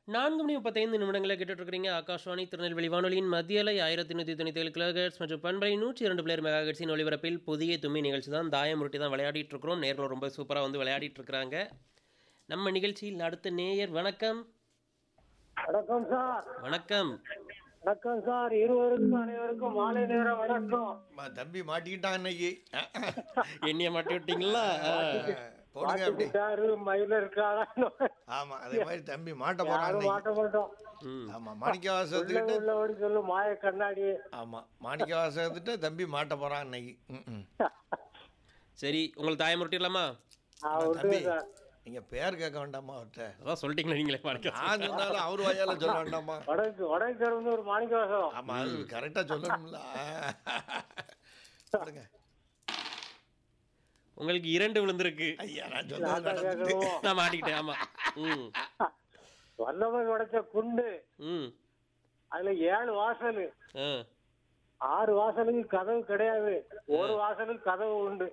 நான்கு மணி முப்பத்தைந்து நிமிடங்களை கேட்டுட்டு இருக்கிறீங்க ஆகாஷ்வாணி திருநெல்வேலி வானொலியின் மத்திய அலை ஆயிரத்தி நூற்றி தொண்ணூற்றி ஏழு கிலோஹெட்ஸ் மற்றும் பண்பலை நூற்றி இரண்டு பிளேர் மெகாஹெட்ஸின் ஒளிபரப்பில் புதிய தும்மி நிகழ்ச்சி தான் தாயம் ரொட்டி தான் விளையாடிட்டு இருக்கிறோம் நேரில் ரொம்ப சூப்பராக வந்து விளையாடிட்டு இருக்கிறாங்க நம்ம நிகழ்ச்சியில் அடுத்த நேயர் வணக்கம் வணக்கம் சார் வணக்கம் வணக்கம் சார் இருவருக்கும் அனைவருக்கும் மாலை நேரம் வணக்கம் மா- தம்பி மாட்டிக்கிட்டான் இன்னைக்கு என்னைய மாட்டி விட்டீங்களா ஆ. போடுங்க அப்படி சாரு மயில இருக்காரா ஆமா அதே மாதிரி தம்பி மாட்ட போறான் யாரும் இன்னைக்கு மாட்ட மாட்டோம் ம் ஆமா மாணிக்க உள்ள வாசகத்துக்கிட்ட உள்ளபடி சொல்லு மாய கண்ணாடி ஆமா மாணிக்க வாசகத்திட்ட தம்பி மாட்ட போறான் இன்னைக்கு ம், ம். சரி உங்களுக்கு தாயம் ரொட்டிடலாமா ஆ, ஆனா விட்டுருங்க தம்பி சார் நீங்க பேர் கேட்க வேண்டாமா அவர்கிட்ட அதான் சொல்லிட்டீங்களா நீங்களே வணக்கம் நான் சொன்னாலும் அவர் வாயால சொல்ல வேண்டாமா வடக்கு வடக்கு இருந்து ஒரு மாணிக்க வாசகம் ஆமா அது கரெக்டா சொல்லணும்ல சொல்லுங்க உங்களுக்கு இரண்டு விழுந்திருக்கு ஐயா நான் சொன்னது நான் தான் நடந்துட்டு கேட்கணும் நான் மாட்டிக்கிட்டேன் ஆமா ம் வல்லமை உடைச்ச குண்டு ம் அதுல ஏழு வாசல் ஆ ஆறு வாசலுக்கு கதவு கிடையாது ஒரு வாசலுக்கு கதவு உண்டு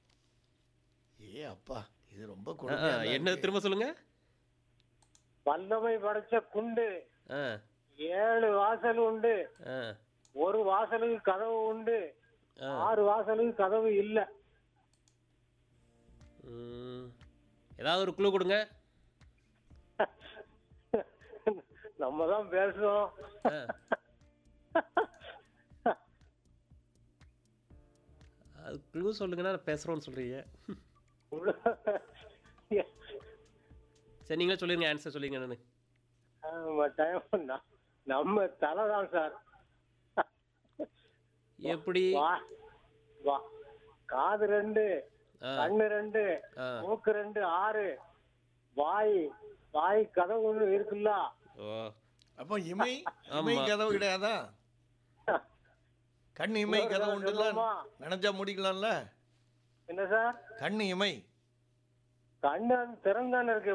ஏ அப்பா இது ரொம்ப ஆ, ஆ, கொடுமையா தான் என்ன இருக்கு. திரும்ப சொல்லுங்க வல்லமை படைச்ச குண்டு ஆ ஏழு வாசல் உண்டு ஆ ஒரு வாசலுக்கு கதவு உண்டு ஆ ஆறு வாசலுக்கு கதவு இல்ல ம். ஏதாவது ஒரு குழு கொடுங்க நம்ம தான் பேசுறோம் ஆ. அது குழு சொல்லுங்கன்னா நான் பேசுறோம்னு சொல்றீங்க சரி நீங்களே சொல்லிருங்க ஆன்சர் சொல்லிருங்க நான் ஆமா, time ந- நம்ம தலை தான் சார் எப்படி வா- வா- காது ரெண்டு ஆ, கண்ணு ரெண்டு ஆ. மூக்கு ரெண்டு ஆறு வாய் வாய் கதவு ஒண்ணு இருக்குல்ல ஓ அப்போ இமை இமை ஆமா. கதவு கிடையாதா கண் இமை இன்னொரு கதவு தடவை உண்டுல்ல சொல்லுவோமா? நினைச்சா முடிக்கலாம்ல என்ன சார் கண் இமை கண்ணு திறந்தானே இருக்கு